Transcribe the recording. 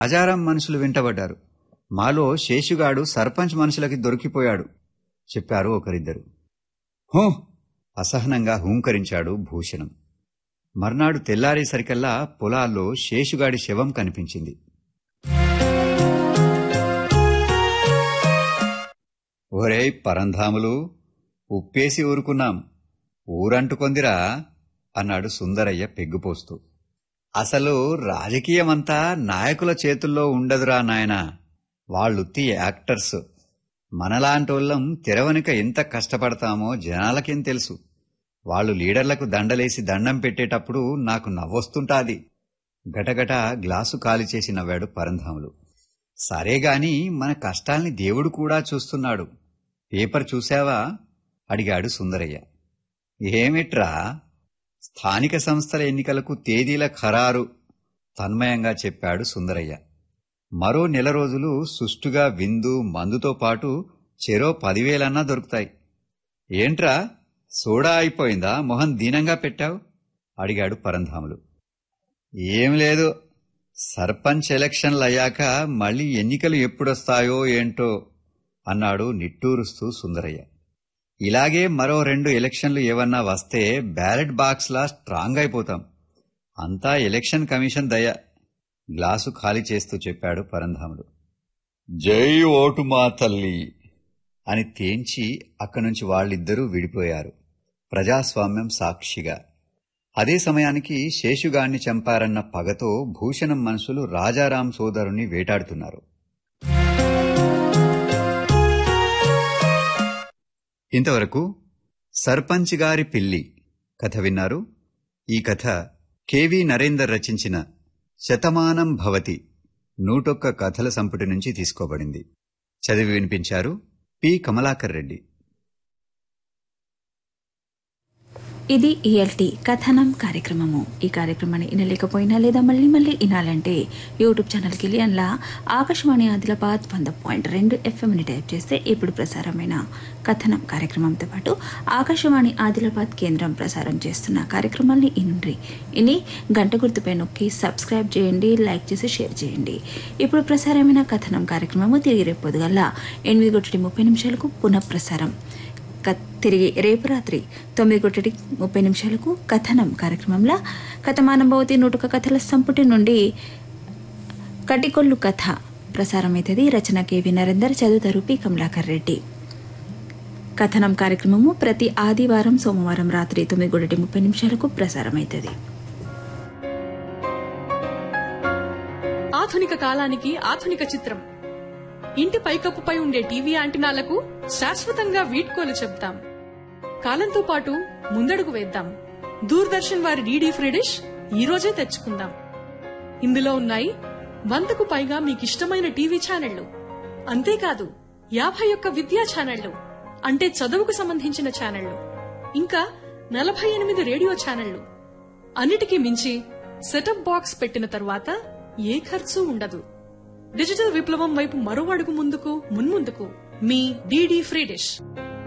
రాజారాం మనుషులు వెంటబడ్డారు మాలో శేషుగాడు సర్పంచ్ మనుషులకి దొరికిపోయాడు చెప్పారు ఒకరిద్దరు హో అసహనంగా హూంకరించాడు భూషణం మర్నాడు తెల్లారేసరికల్లా పొలాల్లో శేషుగాడి శవం కనిపించింది ఒరేయ్ పరంధాములు ఉప్పేసి ఊరుకున్నాం ఊరంటుకొందిరా అన్నాడు సుందరయ్య పెగ్గుపోస్తూ అసలు రాజకీయమంతా నాయకుల చేతుల్లో ఉండదురా నాయనా వాళ్ళుత్తి యాక్టర్స్ మనలాంటోళ్ళం తెరవనిక ఎంత కష్టపడతామో జనాలకేం తెలుసు వాళ్ళు లీడర్లకు దండలేసి దండం పెట్టేటప్పుడు నాకు నవ్వొస్తుంటాది గటగట గ్లాసు ఖాళీ చేసి నవ్వాడు పరంధాములు సరేగాని మన కష్టాల్ని దేవుడు కూడా చూస్తున్నాడు పేపర్ చూశావా అడిగాడు సుందరయ్య ఏమిట్రా స్థానిక సంస్థల ఎన్నికలకు తేదీల ఖరారు తన్మయంగా చెప్పాడు సుందరయ్య మరో నెల రోజులు సుష్టుగా విందు మందుతో పాటు చెరో పదివేలన్నా దొరుకుతాయి ఏంట్రా సోడా అయిపోయిందా మొహం దీనంగా పెట్టావు అడిగాడు పరంధాములు ఏం లేదు సర్పంచ్ ఎలక్షన్లు అయ్యాక మళ్ళీ ఎన్నికలు ఎప్పుడొస్తాయో ఏంటో అన్నాడు నిట్టూరుస్తూ సుందరయ్య ఇలాగే మరో రెండు ఎలక్షన్లు ఏవన్నా వస్తే బ్యాలెట్ బాక్స్లా స్ట్రాంగ్ అయిపోతాం అంతా ఎలక్షన్ కమిషన్ దయ గ్లాసు ఖాళీ చేస్తూ చెప్పాడు పరంధాముడు జై ఓటు మా తల్లి అని తేంచి అక్కడి నుంచి వాళ్ళిద్దరూ విడిపోయారు ప్రజాస్వామ్యం సాక్షిగా అదే సమయానికి శేషుగాణ్ణి చంపారన్న పగతో భూషణం మనుషులు రాజారాం సోదరుని వేటాడుతున్నారు ఇంతవరకు సర్పంచ్ గారి పిల్లి కథ విన్నారు ఈ కథ కెవి నరేందర్ రచించిన శతమానం భవతి నూటొక్క కథల సంపుటి నుంచి తీసుకోబడింది చదివి వినిపించారు పి కమలాకర్ రెడ్డి ఇది ఈఎల్టీ కథనం కార్యక్రమము ఈ కార్యక్రమాన్ని వినలేకపోయినా లేదా మళ్ళీ మళ్ళీ వినాలంటే యూట్యూబ్ ఛానల్కి వెళ్ళి అందులో ఆకాశవాణి ఆదిలాబాద్ వంద పాయింట్ రెండు ఎఫ్ఎంని టైప్ చేస్తే ఇప్పుడు ప్రసారమైన కథనం కార్యక్రమంతో పాటు ఆకాశవాణి ఆదిలాబాద్ కేంద్రం ప్రసారం చేస్తున్న కార్యక్రమాల్ని ఇనుండ్రి ఇని గంట గుర్తుపై నొక్కి సబ్స్క్రైబ్ చేయండి లైక్ చేసి షేర్ చేయండి ఇప్పుడు ప్రసారమైన కథనం కార్యక్రమము తిరిగి రేపు పొద్దుగల ఎనిమిది గొట్టటి ముప్పై నిమిషాలకు పునఃప్రసారం క- తిరిగి రేపు రాత్రి తొమ్మిది కొట్టటి ముప్పై నిమిషాలకు కథనం కార్యక్రమంలో కథమానభవతి నూటొక కథల సంపుటి నుండి కటికొల్లు కథ ప్రసారమవుతుంది రచన కేవి నరేందర్ చదువుతారు పి కమలాకర్ రెడ్డి కథనం కార్యక్రమము ప్రతి ఆదివారం సోమవారం రాత్రి తొమ్మిది గొడటి ముప్పై నిమిషాలకు ప్రసారమవుతుంది ఆధునిక కాలానికి ఆధునిక చిత్రం ఇంటి పైకప్పుపై ఉండే టీవీ యాంటినాలకు శాశ్వతంగా వీడ్కోలు చెప్తాం కాలంతో పాటు ముందడుగు వేద్దాం దూరదర్శన్ వారి డీడీ ఫ్రీ డిష్ ఈ రోజే తెచ్చుకుందాం ఇందులో ఉన్నాయి వందకు పైగా మీకిష్టమైన టీవీ ఛానళ్లు అంతేకాదు యాభై ఒక్క విద్యా ఛానళ్లు అంటే చదువుకు సంబంధించిన ఛానళ్లు ఇంకా నలభై ఎనిమిది రేడియో ఛానళ్లు అన్నిటికీ మించి సెటప్ బాక్స్ పెట్టిన తరువాత ఏ ఖర్చు ఉండదు డిజిటల్ విప్లవం వైపు మరో అడుగు ముందుకు మున్ముందుకు మీ డీడీ ఫ్రీ డిష్